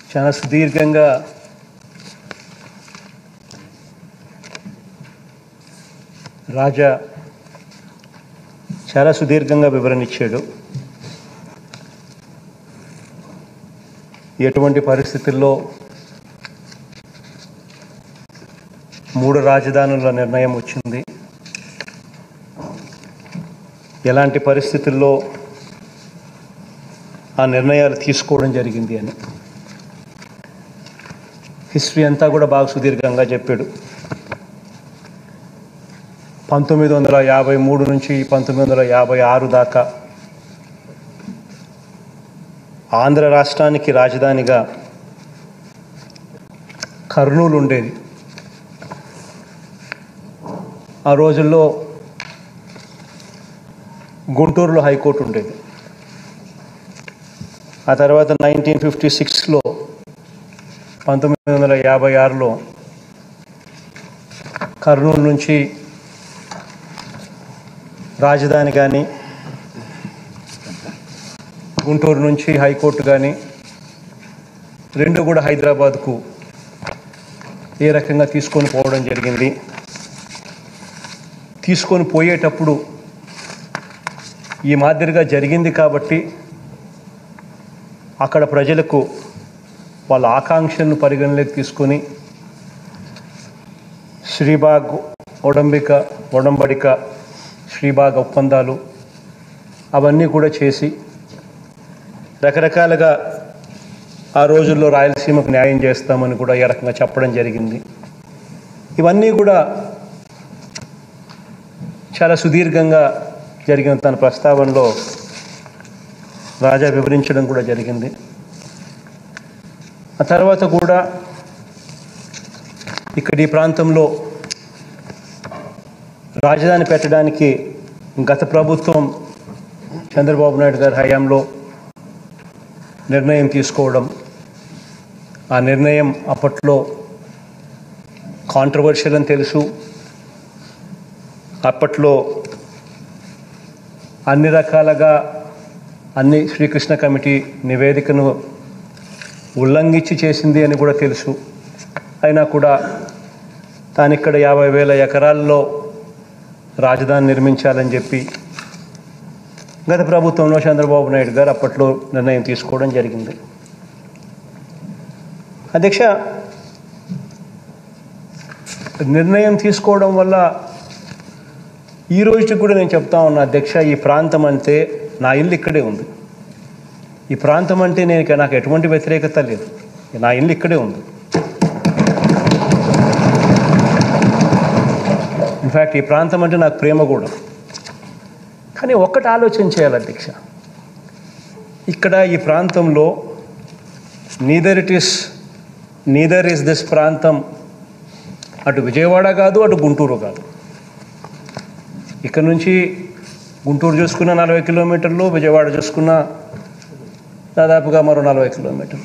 చాలా సుదీర్ఘంగా రాజా చాలా సుదీర్ఘంగా వివరణ ఇచ్చాడు ఎటువంటి పరిస్థితుల్లో మూడు రాజధానుల నిర్ణయం వచ్చింది ఎలాంటి పరిస్థితుల్లో ఆ నిర్ణయాలు తీసుకోవడం జరిగింది అని హిస్టరీ అంతా కూడా బాగా సుదీర్ఘంగా చెప్పాడు పంతొమ్మిది వందల యాభై మూడు నుంచి పంతొమ్మిది వందల యాభై ఆరు దాకా ఆంధ్ర రాష్ట్రానికి రాజధానిగా కర్నూలు ఉండేది ఆ రోజుల్లో గుంటూరులో హైకోర్టు ఉండేది ఆ తర్వాత నైన్టీన్ ఫిఫ్టీ సిక్స్లో పంతొమ్మిది వందల యాభై ఆరులో కర్నూలు నుంచి రాజధాని కానీ గుంటూరు నుంచి హైకోర్టు కానీ రెండు కూడా హైదరాబాద్కు ఏ రకంగా తీసుకొని పోవడం జరిగింది తీసుకొని పోయేటప్పుడు ఈ మాదిరిగా జరిగింది కాబట్టి అక్కడ ప్రజలకు వాళ్ళ ఆకాంక్షలను పరిగణలోకి తీసుకొని శ్రీబాగ్ ఒడంబిక ఒడంబడిక శ్రీబాగ్ ఒప్పందాలు అవన్నీ కూడా చేసి రకరకాలుగా ఆ రోజుల్లో రాయలసీమకు న్యాయం చేస్తామని కూడా ఈ రకంగా చెప్పడం జరిగింది ఇవన్నీ కూడా చాలా సుదీర్ఘంగా జరిగిన తన ప్రస్తావనలో రాజా వివరించడం కూడా జరిగింది ఆ తర్వాత కూడా ఇక్కడ ఈ ప్రాంతంలో రాజధాని పెట్టడానికి గత ప్రభుత్వం చంద్రబాబు నాయుడు గారి హయాంలో నిర్ణయం తీసుకోవడం ఆ నిర్ణయం అప్పట్లో కాంట్రవర్షియల్ అని తెలుసు అప్పట్లో అన్ని రకాలుగా అన్ని శ్రీకృష్ణ కమిటీ నివేదికను ఉల్లంఘించి చేసింది అని కూడా తెలుసు అయినా కూడా తాను ఇక్కడ యాభై వేల ఎకరాల్లో రాజధాని నిర్మించాలని చెప్పి గత ప్రభుత్వంలో చంద్రబాబు నాయుడు గారు అప్పట్లో నిర్ణయం తీసుకోవడం జరిగింది అధ్యక్ష నిర్ణయం తీసుకోవడం వల్ల ఈ రోజుకి కూడా నేను చెప్తా ఉన్నా అధ్యక్ష ఈ ప్రాంతం అంటే నా ఇల్లు ఇక్కడే ఉంది ఈ ప్రాంతం అంటే నేను ఇక నాకు ఎటువంటి వ్యతిరేకత లేదు నా ఇల్లు ఇక్కడే ఉంది ఇన్ఫ్యాక్ట్ ఈ ప్రాంతం అంటే నాకు ప్రేమ కూడా కానీ ఒక్కటి ఆలోచన చేయాలి అధ్యక్ష ఇక్కడ ఈ ప్రాంతంలో neither it is neither is this ప్రాంతం అటు విజయవాడ కాదు అటు గుంటూరు కాదు ఇక్కడ నుంచి గుంటూరు చూసుకున్న నలభై కిలోమీటర్లు విజయవాడ చూసుకున్న దాదాపుగా మరో నలభై కిలోమీటర్లు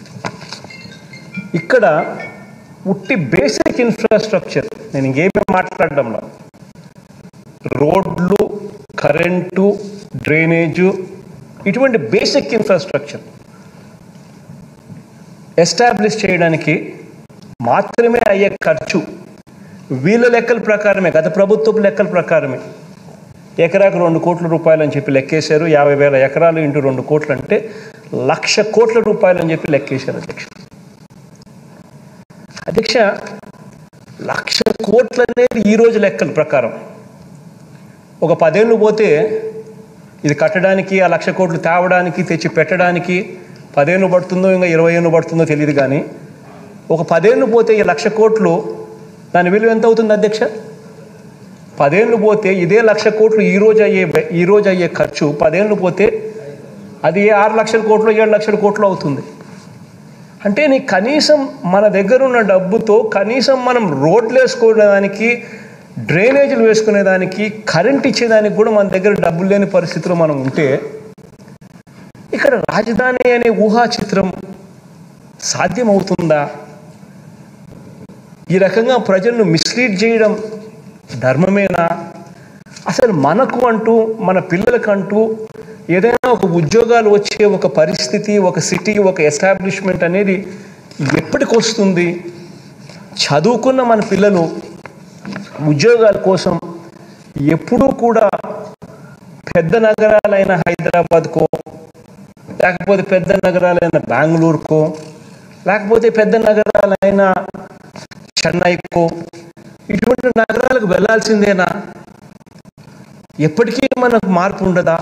ఇక్కడ ఉట్టి బేసిక్ ఇన్ఫ్రాస్ట్రక్చర్ నేను ఇంకేమీ మాట్లాడడంలో రోడ్లు కరెంటు డ్రైనేజు ఇటువంటి బేసిక్ ఇన్ఫ్రాస్ట్రక్చర్ ఎస్టాబ్లిష్ చేయడానికి మాత్రమే అయ్యే ఖర్చు వీళ్ళ లెక్కల ప్రకారమే గత ప్రభుత్వపు లెక్కల ప్రకారమే ఎకరాకు రెండు కోట్ల రూపాయలు అని చెప్పి లెక్కేశారు యాభై వేల ఎకరాలు ఇంటూ రెండు కోట్లు అంటే లక్ష కోట్ల రూపాయలు అని చెప్పి లెక్కేశారు అధ్యక్ష అధ్యక్ష లక్ష కోట్లు అనేది ఈ రోజు లెక్కల ప్రకారం ఒక పదేళ్ళు పోతే ఇది కట్టడానికి ఆ లక్ష కోట్లు తేవడానికి తెచ్చి పెట్టడానికి పదేళ్ళు పడుతుందో ఇంకా ఇరవై ఏళ్ళు పడుతుందో తెలియదు కానీ ఒక పదేళ్ళు పోతే ఈ లక్ష కోట్లు దాని విలువ ఎంత అవుతుంది అధ్యక్ష పదేళ్ళు పోతే ఇదే లక్ష కోట్లు ఈ రోజు అయ్యే ఈ రోజు అయ్యే ఖర్చు పదేళ్ళు పోతే అది ఏ ఆరు లక్షల కోట్లు ఏడు లక్షల కోట్లు అవుతుంది అంటే నీ కనీసం మన దగ్గర ఉన్న డబ్బుతో కనీసం మనం రోడ్లు వేసుకోవడానికి డ్రైనేజీలు వేసుకునేదానికి కరెంట్ ఇచ్చేదానికి కూడా మన దగ్గర డబ్బులు లేని పరిస్థితిలో మనం ఉంటే ఇక్కడ రాజధాని అనే ఊహా చిత్రం సాధ్యమవుతుందా ఈ రకంగా ప్రజలను మిస్లీడ్ చేయడం ధర్మమేనా అసలు మనకు అంటూ మన పిల్లలకంటూ ఏదైనా ఒక ఉద్యోగాలు వచ్చే ఒక పరిస్థితి ఒక సిటీ ఒక ఎస్టాబ్లిష్మెంట్ అనేది ఎప్పటికి వస్తుంది చదువుకున్న మన పిల్లలు ఉద్యోగాల కోసం ఎప్పుడూ కూడా పెద్ద నగరాలైన హైదరాబాద్కో లేకపోతే పెద్ద నగరాలైన బెంగళూరుకో లేకపోతే పెద్ద నగరాలైన చెన్నైకో ఇటువంటి నగరాలకు వెళ్ళాల్సిందేనా ఎప్పటికీ మనకు మార్పు ఉండదా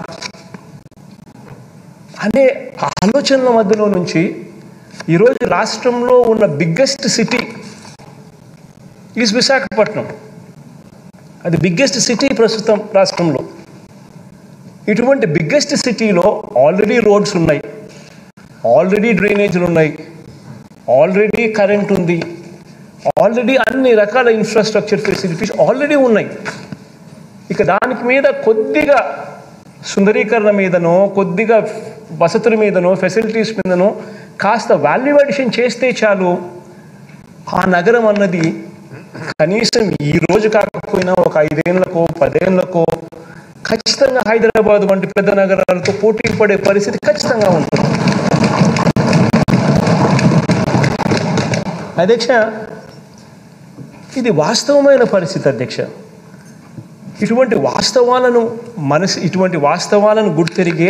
అనే ఆలోచనల మధ్యలో నుంచి ఈరోజు రాష్ట్రంలో ఉన్న బిగ్గెస్ట్ సిటీ ఈజ్ విశాఖపట్నం అది బిగ్గెస్ట్ సిటీ ప్రస్తుతం రాష్ట్రంలో ఇటువంటి బిగ్గెస్ట్ సిటీలో ఆల్రెడీ రోడ్స్ ఉన్నాయి ఆల్రెడీ డ్రైనేజీలు ఉన్నాయి ఆల్రెడీ కరెంట్ ఉంది ఆల్రెడీ అన్ని రకాల ఇన్ఫ్రాస్ట్రక్చర్ ఫెసిలిటీస్ ఆల్రెడీ ఉన్నాయి ఇక దానికి మీద కొద్దిగా సుందరీకరణ మీదనో కొద్దిగా వసతుల మీదనో ఫెసిలిటీస్ మీదనో కాస్త వాల్యూ అడిషన్ చేస్తే చాలు ఆ నగరం అన్నది కనీసం ఈ రోజు కాకపోయినా ఒక ఐదేళ్లకో పదేళ్లకో ఖచ్చితంగా హైదరాబాద్ వంటి పెద్ద నగరాలతో పోటీ పడే పరిస్థితి ఖచ్చితంగా ఉంటుంది అధ్యక్ష ఇది వాస్తవమైన పరిస్థితి అధ్యక్ష ఇటువంటి వాస్తవాలను మనసు ఇటువంటి వాస్తవాలను గుర్తెరిగే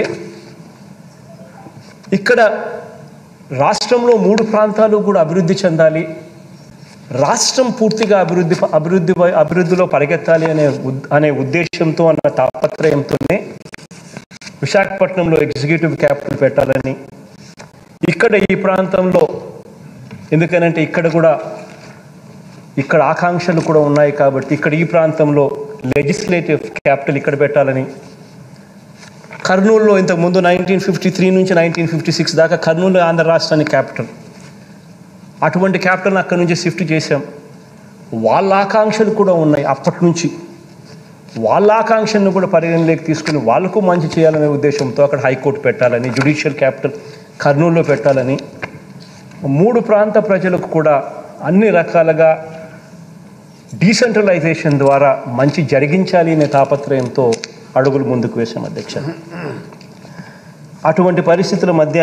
ఇక్కడ రాష్ట్రంలో మూడు ప్రాంతాలు కూడా అభివృద్ధి చెందాలి రాష్ట్రం పూర్తిగా అభివృద్ధి అభివృద్ధి వై- అభివృద్ధిలో పరిగెత్తాలి అనే ఉద్- అనే ఉద్దేశంతో అన్న తాపత్రయంతోనే విశాఖపట్నంలో ఎగ్జిక్యూటివ్ క్యాపిటల్ పెట్టాలని ఇక్కడ ఈ ప్రాంతంలో ఎందుకనంటే ఇక్కడ కూడా ఇక్కడ ఆకాంక్షలు కూడా ఉన్నాయి కాబట్టి ఇక్కడ ఈ ప్రాంతంలో లెజిస్లేటివ్ క్యాపిటల్ ఇక్కడ పెట్టాలని కర్నూలులో ఇంతకుముందు నైన్టీన్ ఫిఫ్టీ త్రీ నుంచి నైన్టీన్ ఫిఫ్టీ సిక్స్ దాకా కర్నూలు ఆంధ్ర రాష్ట్రానికి క్యాపిటల్ అటువంటి క్యాపిటల్ అక్కడి నుంచి షిఫ్ట్ చేశాం వాళ్ళ ఆకాంక్షలు కూడా ఉన్నాయి అప్పటి నుంచి వాళ్ళ ఆకాంక్షలను కూడా పరిగణలోకి తీసుకుని వాళ్ళకు మంచి చేయాలనే ఉద్దేశంతో అక్కడ హైకోర్టు పెట్టాలని జ్యుడిషియల్ క్యాపిటల్ కర్నూలులో పెట్టాలని మూడు ప్రాంత ప్రజలకు కూడా అన్ని రకాలుగా డీసెంట్రలైజేషన్ ద్వారా మంచి జరిగించాలి అనే తాపత్రయంతో అడుగులు ముందుకు వేశాం అధ్యక్ష అటువంటి పరిస్థితుల మధ్య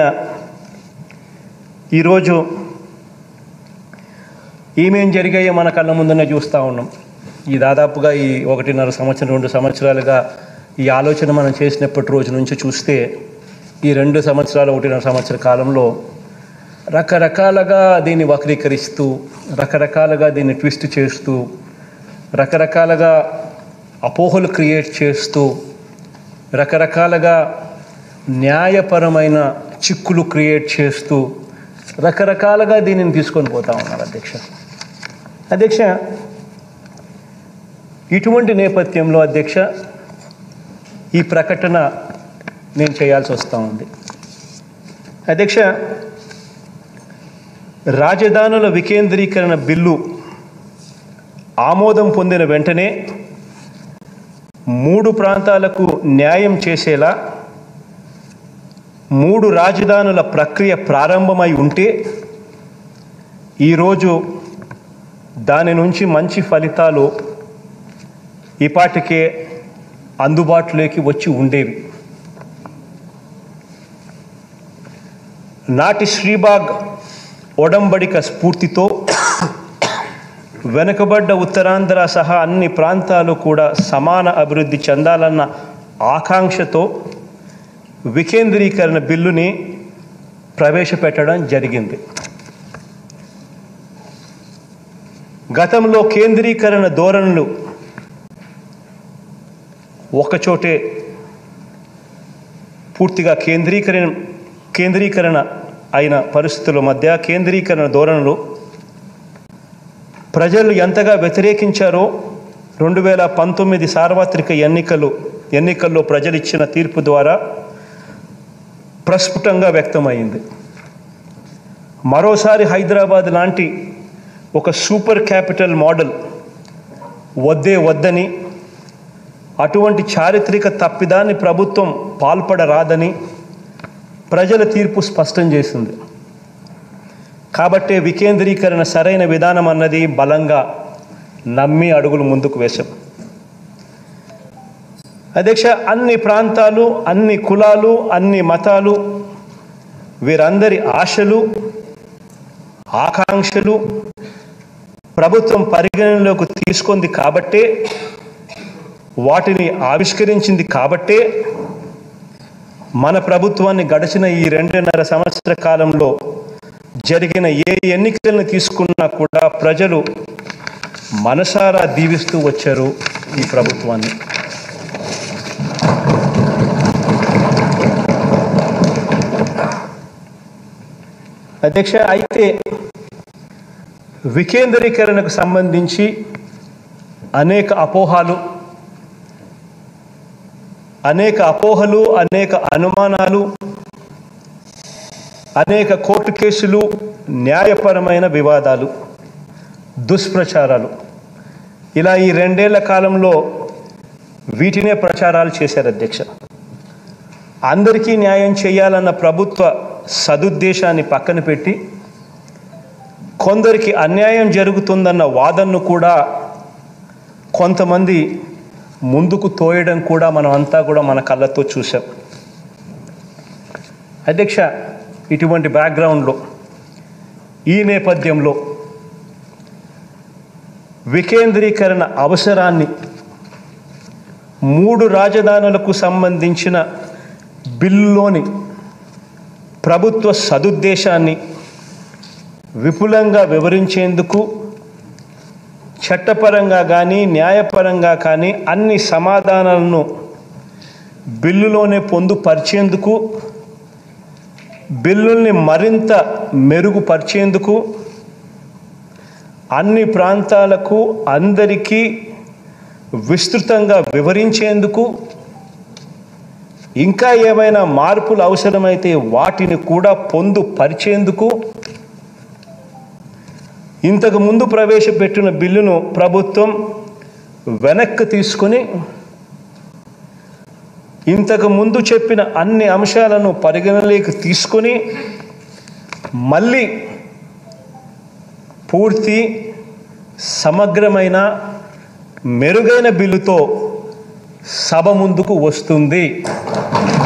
ఈరోజు ఏమేం జరిగాయో మన కళ్ళ ముందునే చూస్తూ ఉన్నాం ఈ దాదాపుగా ఈ ఒకటిన్నర సంవత్సరం రెండు సంవత్సరాలుగా ఈ ఆలోచన మనం చేసినప్పటి రోజు నుంచి చూస్తే ఈ రెండు సంవత్సరాలు ఒకటిన్నర సంవత్సర కాలంలో రకరకాలుగా దీన్ని వక్రీకరిస్తూ రకరకాలుగా దీన్ని ట్విస్ట్ చేస్తూ రకరకాలుగా అపోహలు క్రియేట్ చేస్తూ రకరకాలుగా న్యాయపరమైన చిక్కులు క్రియేట్ చేస్తూ రకరకాలుగా దీనిని తీసుకొని పోతా ఉన్నారు అధ్యక్ష అధ్యక్ష ఇటువంటి నేపథ్యంలో అధ్యక్ష ఈ ప్రకటన నేను చేయాల్సి వస్తూ ఉంది అధ్యక్ష రాజధానుల వికేంద్రీకరణ బిల్లు ఆమోదం పొందిన వెంటనే మూడు ప్రాంతాలకు న్యాయం చేసేలా మూడు రాజధానుల ప్రక్రియ ప్రారంభమై ఉంటే ఈరోజు దాని నుంచి మంచి ఫలితాలు ఈపాటికే అందుబాటులోకి వచ్చి ఉండేవి నాటి శ్రీబాగ్ ఒడంబడిక స్ఫూర్తితో వెనుకబడ్డ ఉత్తరాంధ్ర సహా అన్ని ప్రాంతాలు కూడా సమాన అభివృద్ధి చెందాలన్న ఆకాంక్షతో వికేంద్రీకరణ బిల్లుని ప్రవేశపెట్టడం జరిగింది గతంలో కేంద్రీకరణ ధోరణులు ఒకచోటే పూర్తిగా కేంద్రీకరణ కేంద్రీకరణ అయిన పరిస్థితుల మధ్య కేంద్రీకరణ ధోరణులు ప్రజలు ఎంతగా వ్యతిరేకించారో రెండు వేల పంతొమ్మిది సార్వత్రిక ఎన్నికలు ఎన్నికల్లో ప్రజలు ఇచ్చిన తీర్పు ద్వారా ప్రస్ఫుటంగా వ్యక్తమైంది మరోసారి హైదరాబాద్ లాంటి ఒక సూపర్ క్యాపిటల్ మోడల్ వద్దే వద్దని అటువంటి చారిత్రక తప్పిదాన్ని ప్రభుత్వం పాల్పడరాదని ప్రజల తీర్పు స్పష్టం చేసింది కాబట్టే వికేంద్రీకరణ సరైన విధానం అన్నది బలంగా నమ్మి అడుగులు ముందుకు వేశాం అధ్యక్ష అన్ని ప్రాంతాలు అన్ని కులాలు అన్ని మతాలు వీరందరి ఆశలు ఆకాంక్షలు ప్రభుత్వం పరిగణనలోకి తీసుకుంది కాబట్టే వాటిని ఆవిష్కరించింది కాబట్టే మన ప్రభుత్వాన్ని గడిచిన ఈ రెండున్నర సంవత్సర కాలంలో జరిగిన ఏ ఎన్నికలను తీసుకున్నా కూడా ప్రజలు మనసారా దీవిస్తూ వచ్చారు ఈ ప్రభుత్వాన్ని అధ్యక్ష అయితే వికేంద్రీకరణకు సంబంధించి అనేక అపోహాలు అనేక అపోహలు అనేక అనుమానాలు అనేక కోర్టు కేసులు న్యాయపరమైన వివాదాలు దుష్ప్రచారాలు ఇలా ఈ రెండేళ్ల కాలంలో వీటినే ప్రచారాలు చేశారు అధ్యక్ష అందరికీ న్యాయం చేయాలన్న ప్రభుత్వ సదుద్దేశాన్ని పక్కన పెట్టి కొందరికి అన్యాయం జరుగుతుందన్న వాదనను కూడా కొంతమంది ముందుకు తోయడం కూడా మనం అంతా కూడా మన కళ్ళతో చూసాం అధ్యక్ష ఇటువంటి బ్యాక్గ్రౌండ్లో ఈ నేపథ్యంలో వికేంద్రీకరణ అవసరాన్ని మూడు రాజధానులకు సంబంధించిన బిల్లులోని ప్రభుత్వ సదుద్దేశాన్ని విపులంగా వివరించేందుకు చట్టపరంగా కానీ న్యాయపరంగా కానీ అన్ని సమాధానాలను బిల్లులోనే పొందుపరిచేందుకు బిల్లుల్ని మరింత మెరుగుపరిచేందుకు అన్ని ప్రాంతాలకు అందరికీ విస్తృతంగా వివరించేందుకు ఇంకా ఏమైనా మార్పులు అవసరమైతే వాటిని కూడా పొందుపరిచేందుకు ఇంతకు ముందు ప్రవేశపెట్టిన బిల్లును ప్రభుత్వం వెనక్కి తీసుకొని ఇంతకు ముందు చెప్పిన అన్ని అంశాలను పరిగణలోకి తీసుకొని మళ్ళీ పూర్తి సమగ్రమైన మెరుగైన బిల్లుతో సభ ముందుకు వస్తుంది